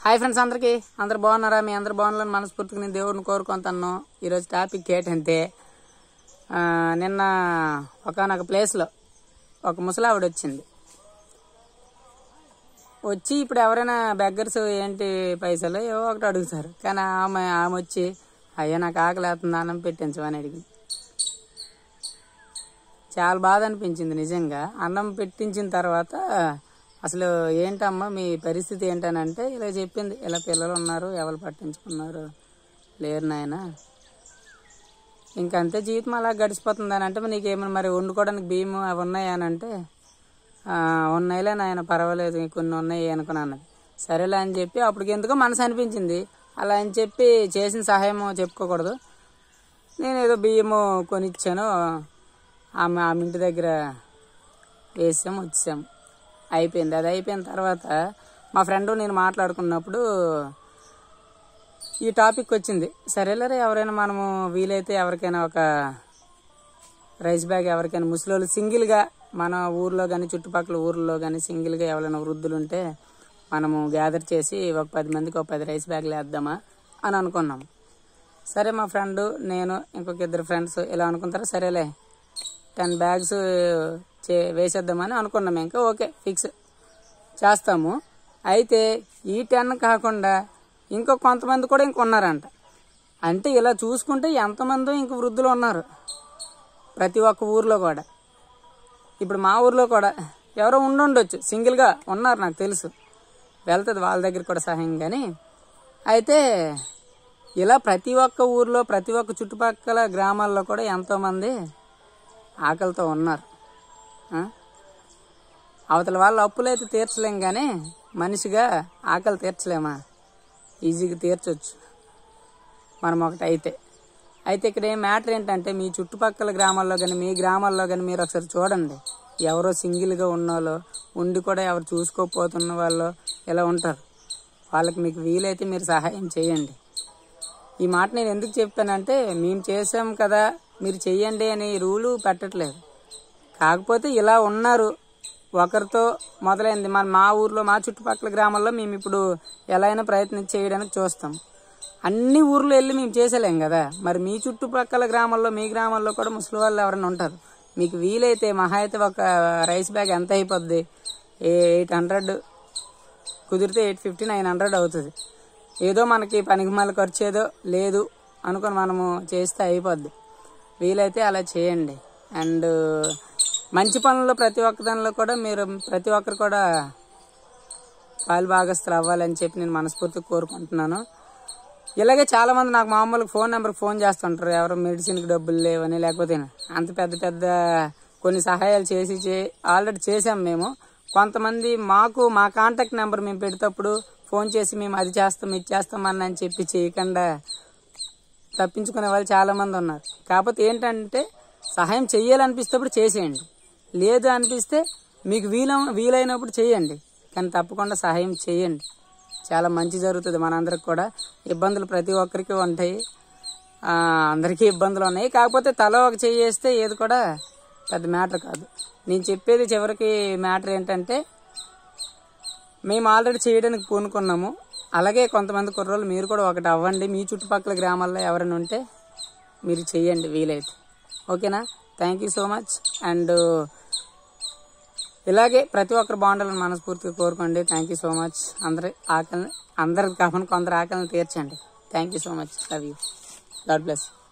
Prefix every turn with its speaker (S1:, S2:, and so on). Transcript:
S1: Hi friends అందరికీ అందరు బాగున్నారా మీ అందరు బాగున్నారని మనస్ఫూర్తిగా నేను దేవుడిని కోరుకుంటాను ఈరోజు టాపిక్ ఏంటంటే ఆ, నిన్న ఒకనొక ప్లేస్లో ఒక ముసలావిడ వచ్చింది వచ్చి ఇప్పుడు ఎవరైనా బెగ్గర్స్ ఏంటి పైసలు ఏవో ఒకటి అడుగుతారు కానీ ఆమె ఆమె వచ్చి అయ్యా నాకు ఆకలి వేస్తుంది అన్నం పెట్టించమని అడిగింది చాలా బాధ అనిపించింది నిజంగా అన్నం పెట్టించిన తర్వాత అసలు ఏంటమ్మా మీ పరిస్థితి ఏంటనంటే ఇలా చెప్పింది ఇలా పిల్లలు ఉన్నారు ఎవరు పట్టించుకున్నారు లేరు నాయన ఇంకంతే జీవితం అలా గడిచిపోతుంది అని అంటే మరి నీకేమైనా మరి వండుకోవడానికి బియ్యం అవి ఉన్నాయా అని అంటే "ఆ, ఉన్నాయిలే నాయన పర్వాలేదు కొన్ని ఉన్నాయి అనుకున్నాను సరేలే అని చెప్పి అప్పటికి ఎందుకో మనసు అనిపించింది అలా అని చెప్పి చేసిన సహాయం చెప్పుకోకూడదు నేను ఏదో బియ్యము కొనిచ్చాను ఆమె ఆమె ఇంటి దగ్గర వేసాము వచ్చాము అయిపోయింది అది అయిపోయిన తర్వాత మా ఫ్రెండ్ నేను మాట్లాడుకున్నప్పుడు ఈ టాపిక్ వచ్చింది సరేలేరా ఎవరైనా మనము వీలైతే ఎవరికైనా ఒక రైస్ బ్యాగ్ ఎవరికైనా ముసలోళ్ళు సింగిల్గా మన ఊర్లో కానీ చుట్టుపక్కల ఊర్లో కానీ సింగిల్గా ఎవరైనా వృద్ధులు ఉంటే మనము గ్యాదర్ చేసి ఒక పది మందికి ఒక పది రైస్ బ్యాగ్లు వేద్దామా అని అనుకున్నాం సరే మా ఫ్రెండ్ నేను ఇంకొక ఇద్దరు ఫ్రెండ్స్ ఇలా అనుకుంటారా సరేలే టెన్ బ్యాగ్స్ చే వేసేద్దామని అనుకున్నాం ఇంకా ఓకే ఫిక్స్ చేస్తాము అయితే ఈ టెన్ కాకుండా ఇంకో కొంతమంది కూడా ఇంక ఉన్నారంట అంటే ఇలా చూసుకుంటే ఎంతమందో ఇంక వృద్ధులు ఉన్నారు ప్రతి ఒక్క ఊర్లో కూడా ఇప్పుడు మా ఊర్లో కూడా ఎవరో ఉండుండొచ్చు సింగిల్గా ఉన్నారు నాకు తెలుసు వెళ్తుంది వాళ్ళ దగ్గర కూడా సహాయం కానీ అయితే ఇలా ప్రతి ఒక్క ఊర్లో ప్రతి ఒక్క చుట్టుపక్కల గ్రామాల్లో కూడా ఎంతోమంది ఆకలితో ఉన్నారు ఆ? అవతల వాళ్ళ అప్పులు అయితే తీర్చలేం కానీ మనిషిగా ఆకలి తీర్చలేమా ఈజీగా తీర్చొచ్చు మనం ఒకటి అయితే అయితే ఇక్కడ ఏం మ్యాటర్ ఏంటంటే మీ చుట్టుపక్కల గ్రామాల్లో కానీ మీ గ్రామాల్లో కానీ మీరు ఒకసారి చూడండి ఎవరో సింగిల్గా ఉన్నోళ్ళు ఉండి కూడా ఎవరు చూసుకోకపోతున్న వాళ్ళు ఇలా ఉంటారు వాళ్ళకి మీకు వీలైతే మీరు సహాయం చేయండి ఈ మాట నేను ఎందుకు చెప్పానంటే మేము చేసాం కదా మీరు చెయ్యండి అని రూలు పెట్టట్లేదు కాకపోతే ఇలా ఉన్నారు ఒకరితో మొదలైంది మన మా ఊర్లో మా చుట్టుపక్కల గ్రామాల్లో మేము ఇప్పుడు ఎలా అయినా ప్రయత్నం చేయడానికి చూస్తాం అన్ని ఊర్లో వెళ్ళి మేము చేసేలేం కదా మరి మీ చుట్టుపక్కల గ్రామాల్లో మీ గ్రామాల్లో కూడా ముసలి వాళ్ళు ఎవరైనా ఉంటారు మీకు వీలైతే మహా అయితే ఒక రైస్ బ్యాగ్ ఎంత అయిపోద్ది ఎయిట్ హండ్రెడ్ కుదిరితే ఎయిట్ ఫిఫ్టీ నైన్ హండ్రెడ్ అవుతుంది ఏదో మనకి పనికి మళ్ళీ ఖర్చు ఏదో లేదు అనుకొని మనము చేస్తే అయిపోద్ది వీలైతే అలా చేయండి అండ్ మంచి పనుల్లో ప్రతి ఒక్క దానిలో కూడా మీరు ప్రతి ఒక్కరు కూడా పాలు భాగస్తులు అవ్వాలని చెప్పి నేను మనస్ఫూర్తిగా కోరుకుంటున్నాను ఇలాగే చాలా మంది నాకు మామూలుగా ఫోన్ నెంబర్కి ఫోన్ చేస్తుంటారు ఎవరో మెడిసిన్కి డబ్బులు లేవని లేకపోతే అంత పెద్ద పెద్ద కొన్ని సహాయాలు చేసి చే ఆల్రెడీ చేసాం మేము కొంతమంది మాకు మా కాంటాక్ట్ నెంబర్ మేము పెడేటప్పుడు ఫోన్ చేసి మేము అది చేస్తాం ఇది చేస్తామని అని చెప్పి చేయకుండా తప్పించుకునే వాళ్ళు చాలా మంది ఉన్నారు కాకపోతే ఏంటంటే సహాయం చెయ్యాలనిపిస్తేప్పుడు చేసేయండి లేదు అనిపిస్తే మీకు వీల వీలైనప్పుడు చేయండి కానీ తప్పకుండా సహాయం చేయండి చాలా మంచి జరుగుతుంది మనందరికి కూడా ఇబ్బందులు ప్రతి ఒక్కరికి ఉంటాయి ఆ, అందరికీ ఇబ్బందులు ఉన్నాయి కాకపోతే తల ఒక చేస్తే ఏది కూడా పెద్ద మ్యాటర్ కాదు నేను చెప్పేది చివరికి మ్యాటర్ ఏంటంటే మేము ఆల్రెడీ చేయడానికి పూనుకున్నాము అలాగే కొంతమంది కుర్రోళ్ళు మీరు కూడా ఒకటి అవ్వండి మీ చుట్టుపక్కల గ్రామాల్లో ఎవరైనా ఉంటే మీరు చెయ్యండి వీలైతే ఓకేనా thank you so much and ఇలాగే ప్రతి ఒక్కరు బాగుండాలని మనస్ఫూర్తిగా కోరుకోండి థ్యాంక్ యూ సో మచ్ అందరి ఆకలిని అందరికి కాకుండా కొందరు ఆకలిని తీర్చండి thank you so much love you God bless